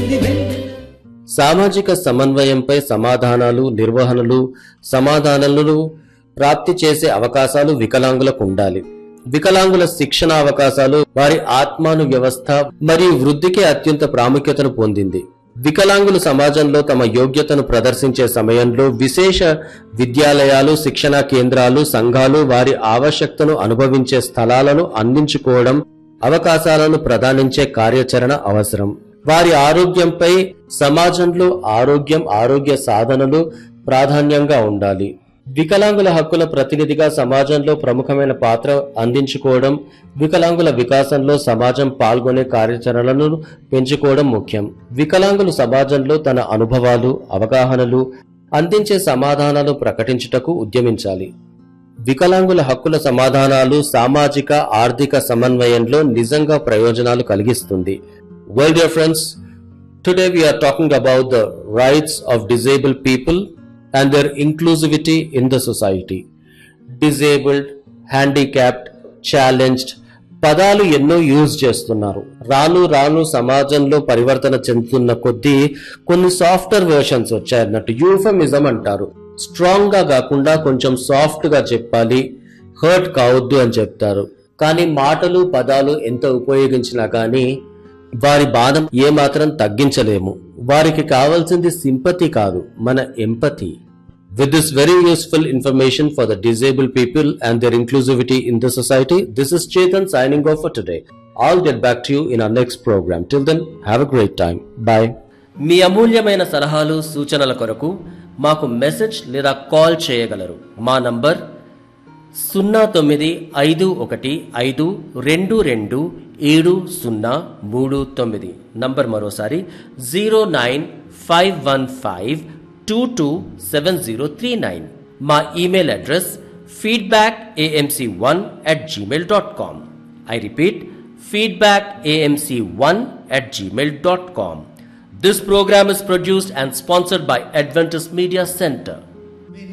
సామాజిక సమన్వయంపై సమాధానాలు నిర్వహణలు సమాధానాలను ప్రాప్తి చేసే అవకాశాలు వికలాంగులకు ఉండాలి వికలాంగుల శిక్షణ అవకాశాలు వారి ఆత్మాను వ్యవస్థ మరియు వృద్ధికి అత్యంత ప్రాముఖ్యతను పొందింది వికలాంగులు సమాజంలో తమ యోగ్యతను ప్రదర్శించే సమయంలో విశేష విద్యాలయాలు శిక్షణా కేంద్రాలు సంఘాలు వారి ఆవశ్యకతను అనుభవించే స్థలాలను అందించుకోవడం అవకాశాలను ప్రదానించే కార్యాచరణ అవసరం వారి ఆరోగ్యంపై సమాజంలో ఆరోగ్యం ఆరోగ్య సాధనలు ప్రాధాన్యంగా ఉండాలి వికలాంగుల హక్కుల ప్రతినిధిగా సమాజంలో ప్రముఖమైన పాత్ర అందించుకోవడం వికలాంగుల వికాసంలో సమాజం పాల్గొనే కార్యాచరణలను పెంచుకోవడం ముఖ్యం వికలాంగులు సమాజంలో తన అనుభవాలు అవగాహనలు అందించే సమాధానాలు ప్రకటించుటకు ఉద్యమించాలి వికలాంగుల హక్కుల సమాధానాలు సామాజిక ఆర్థిక సమన్వయంలో నిజంగా ప్రయోజనాలు కలిగిస్తుంది well dear friends today we are talking about the rights of disabled people and their inclusivity in the society disabled handicapped challenged పదాలు ఎన్నో యూజ్ చేస్తున్నారు రాను రాను సమాజంలో పరివర్తన చెందుతున్న కొద్దీ కొన్ని సాఫ్ట్వేర్ వెర్షన్స్ వచ్చాయన్నట్టు యూఫమిజం అంటారు స్ట్రాంగ్ గా కాకుండా కొంచెం సాఫ్ట్ గా చెప్పాలి హర్ట్ కావద్దు అని చెప్తారు కానీ మాటలు పదాలు ఎంత ఉపయోగించినా కానీ వారి బాధ ఏమాత్రం తగ్గించలేము వారికి కావాల్సింది సింపతి కాదు మన empathy With this very useful information for the disabled people and their inclusivity in the society, this is Chetan signing off for today. I'll get back to you in our next program. Till then, have a great time. Bye. మీ అమూల్యమైన సలహాలు సూచనల కొరకు మాకు message లేదా call చేయగలరు మా number సున్నా తొమ్మిది ఐదు ఒకటి ఐదు రెండు రెండు ఏడు సున్నా మూడు తొమ్మిది నంబర్ మరోసారి zero nine five one five two two seven zero three nine మా email address feedback AMC one at Gmail dot com I repeat feedback AMC one at Gmail dot com This program is produced and sponsored by Adventist Media Center.